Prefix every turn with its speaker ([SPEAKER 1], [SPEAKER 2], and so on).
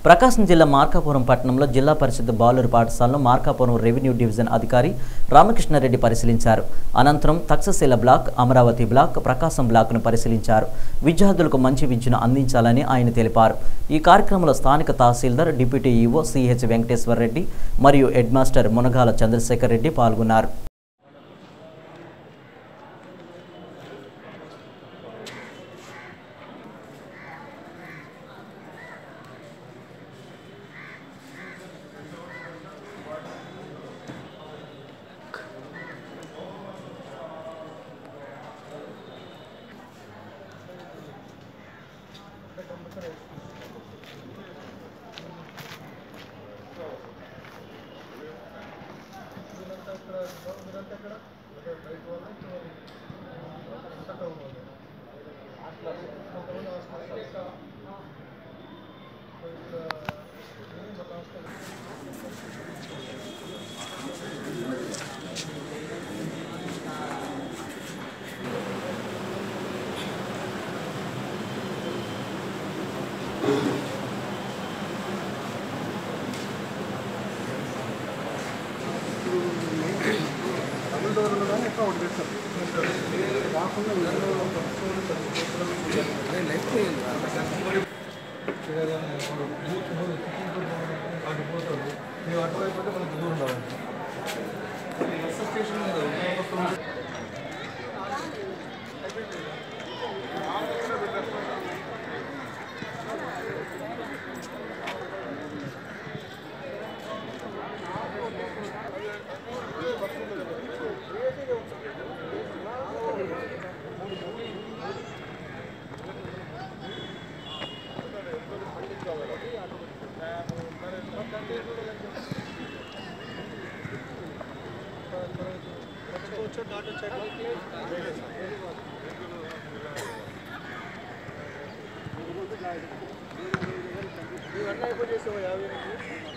[SPEAKER 1] ప్రకాశం జిల్లా మార్కాపురం పట్టణంలో జిల్లా పరిషత్ బాలుర పాఠశాలను మార్కాపురం రెవెన్యూ డివిజన్ అధికారి రామకృష్ణారెడ్డి పరిశీలించారు అనంతరం తక్షశీల బ్లాక్ అమరావతి బ్లాక్ ప్రకాశం బ్లాక్ను పరిశీలించారు విద్యార్థులకు మంచి విద్యను అందించాలని ఆయన తెలిపారు ఈ కార్యక్రమంలో స్థానిక tahsildar deputy EO CH Venkateswara Reddy మరియు హెడ్ మాస్టర్ మునగాల చంద్రశేఖర్ రెడ్డి పాల్గొన్నారు
[SPEAKER 2] ఇవన్నీ అయిపోయి చేసావా యాభై ఎనిమిది